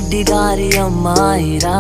రెడ్డి గారి అమ్మాయిరా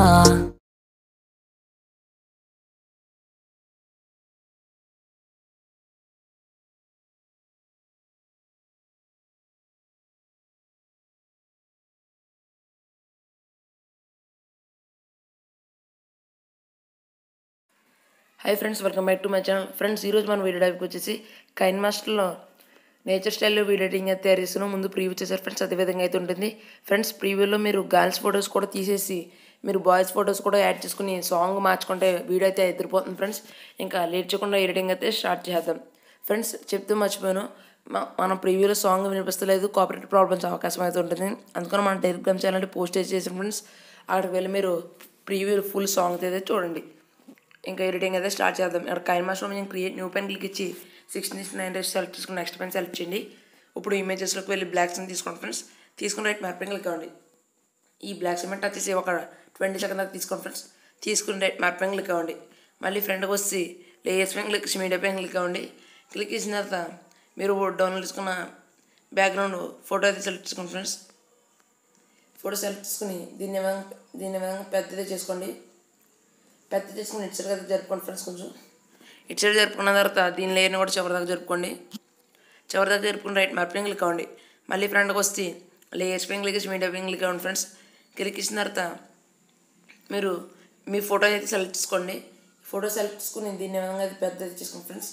hi friends welcome back to my channel friends ఈరోజు మన వీడియో టైప్కి వచ్చేసి కైన్ మాస్టర్లో నేచర్ స్టైల్లో వీడియో ఎడిటింగ్ అయితే తయారు చేస్తున్నాం ముందు ప్రీవ్యూ చేశారు ఫ్రెండ్స్ అదే విధంగా అయితే ఉంటుంది ఫ్రెండ్స్ ప్రీవ్యూలో మీరు గర్ల్స్ ఫొటోస్ కూడా తీసేసి మీరు బాయ్స్ ఫొటోస్ కూడా యాడ్ చేసుకుని సాంగ్ మార్చుకుంటే వీడియో అయితే ఎదిరిపోతుంది ఫ్రెండ్స్ ఇంకా లేట్ చేయకుండా ఎడిటింగ్ అయితే స్టార్ట్ చేద్దాం ఫ్రెండ్స్ చెప్తూ మర్చిపోయాను మ- మన ప్రీవ్యూలో సాంగ్ వినిపిస్తలేదు కాపరేట్ ప్రాబ్లమ్స్ అవకాశం అయితే ఉంటుంది అందుకని మన టెలిగ్రామ్ ఛానల్ పోస్ట్ చేసిన ఫ్రెండ్స్ అక్కడికి వెళ్ళి మీరు ప్రీవ్యూ ఫుల్ సాంగ్ అయితే చూడండి ఇంకా ఎడిటింగ్ అయితే స్టార్ట్ చేద్దాం ఇక్కడ కైన్ మాస్టర్ నేను క్రియేట్ న్యూ పెన్ క్లిక్ ఇచ్చి సిక్స్టీన్ నైన్ డేస్ సెలెక్ట్ చేసుకుని నెక్స్ట్ పెన్ సెలెక్ట్ చేయండి ఇప్పుడు ఇమేజెస్లోకి వెళ్ళి బ్లాక్స్ తీసుకోండి ఫ్రెండ్స్ తీసుకుని రైట్ మ్యాపింగ్ క్లిక్ అవ్వండి ఈ బ్లాక్ సిమెంట్ వచ్చేసి ఒక ట్వంటీ సెకండ్ దాకా తీసుకోండి ఫ్రెండ్స్ తీసుకుని రైట్ మ్యాపింగ్ క్లిక్ అవ్వండి మళ్ళీ ఫ్రంట్కి వచ్చి layers pen click media pen click అవ్వండి క్లిక్ చేసిన తర్వాత మీరు డౌన్లోడ్ చేసుకున్న బ్యాక్గ్రౌండ్ ఫోటో అయితే సెలెక్ట్ చేసుకోండి ఫ్రెండ్స్ ఫోటో సెలెక్ట్ చేసుకుని దీన్ని విధంగా దీన్ని విధంగా పెద్దది చేసుకోండి పెద్ద తీసుకుని ఇటు సైడ్ అయితే జరుపుకోండి ఫ్రెండ్స్ కొంచెం ఇటు సైడ్ జరుపుకున్న తర్వాత దీని లేయర్ని కూడా చివరి దాకా జరుపుకోండి చివరి దాకా జరుపుకుని రైట్ మ్యాపింగ్ క్లిక్ అవ్వండి మళ్ళీ ఫ్రంట్కి వస్తే లేయర్స్ పెయిన్ క్లిక్ చేసి మీడియా పెయిన్ క్లిక్ అవ్వండి ఫ్రెండ్స్ క్లిక్ ఇచ్చిన తర్వాత మీరు మీ ఫోటో అయితే సెలెక్ట్ చేసుకోండి ఫోటో సెలెక్ట్ చేసుకుని దీన్ని విధంగా అయితే పెద్దది చేసుకోండి ఫ్రెండ్స్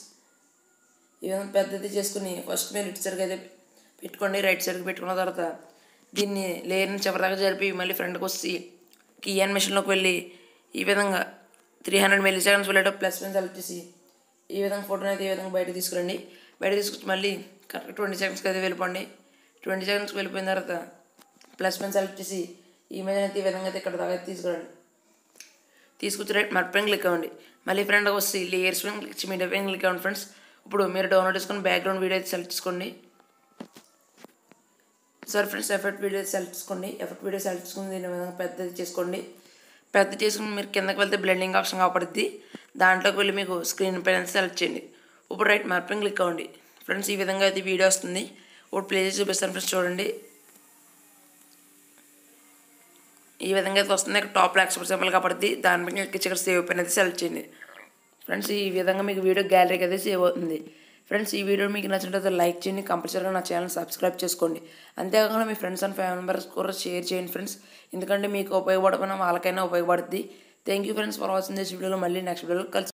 ఈ విధంగా పెద్దది చేసుకుని ఫస్ట్ మీరు ఇటు సైడ్కి అయితే పెట్టుకోండి రైట్ సైడ్కి పెట్టుకున్న తర్వాత దీన్ని లేయర్ని చివరిదాకా జరిపి మళ్ళీ ఫ్రంట్కి వచ్చి కీ యానిమేషన్లోకి వెళ్ళి ఈ విధంగా త్రీ హండ్రెడ్ మిల్లీ సెకండ్స్ వెళ్ళేటప్పుడు ప్లస్ పెన్ సెలెక్ట్ చేసి ఈ విధంగా ఫోటోని అయితే ఈ విధంగా బయట తీసుకురండి బయట తీసుకొచ్చి మళ్ళీ కరెక్ట్ ట్వంటీ సెకండ్స్కి అయితే వెళ్ళిపోండి ట్వంటీ సెకండ్స్కి వెళ్ళిపోయిన తర్వాత ప్లస్ పెన్ సెలెక్ట్ చేసి ఈ ఇమేజ్ అయితే ఈ విధంగా అయితే ఇక్కడ దాకా అయితే తీసుకురండి తీసుకొచ్చి రైట్ మట్ పెన్ క్లిక్ అవ్వండి మళ్ళీ ఫ్రెండ్ వచ్చి లేయర్స్ పెన్ క్లిక్ చేసి మీడియా పెన్ క్లిక్ అవ్వండి ఫ్రెండ్స్ ఇప్పుడు మీరు డౌన్లోడ్ చేసుకుని బ్యాక్గ్రౌండ్ వీడియో అయితే సెలెక్ట్ చేసుకోండి sir friends effect video select చేసుకోండి ఎఫెక్ట్ వీడియో సెలెక్ట్ చేసుకుని దీని విధంగా పెద్దది చేసుకోండి పెద్ద చేసుకుని మీరు కిందకి వెళ్తే బ్లెండింగ్ ఆప్షన్ కాపడుద్ది దాంట్లోకి వెళ్ళి మీకు స్క్రీన్ పైన సెలెక్ట్ చేయండి ఇప్పుడు రైట్ మార్పింగ్ క్లిక్ అవ్వండి ఫ్రెండ్స్ ఈ విధంగా అయితే వీడియో వస్తుంది ఇప్పుడు ప్లే చేసి చూపిస్తాను ఫ్రెండ్స్ చూడండి ఈ విధంగా అయితే వస్తుంది ఇక్కడ టాప్ ఎక్స్పర్ సింబల్ కాబట్టి దానిపై క్లిక్ చేసి ఇక్కడ సేవ్ పైన అయితే సెలెక్ట్ చేయండి ఫ్రెండ్స్ ఈ విధంగా మీకు వీడియో గ్యాలరీకి అయితే సేవ్ అవుతుంది ఫ్రెండ్స్ ఈ వీడియో మీకు నచ్చినట్లయితే లైక్ చేయండి కంపల్సరీగా నా ఛానల్ సబ్స్క్రైబ్ చేసుకోండి అంతేకాకుండా మీ ఫ్రెండ్స్ అండ్ ఫ్యామిలీ మెంబర్స్ కూడా షేర్ చేయండి ఫ్రెండ్స్ ఎందుకంటే మీకు ఉపయోగపడకపోయినా వాళ్ళకైనా ఉపయోగపడుతుంది thank you friends for watching this వీడియోలో మళ్ళీ నెక్స్ట్ వీడియోలో కలిసి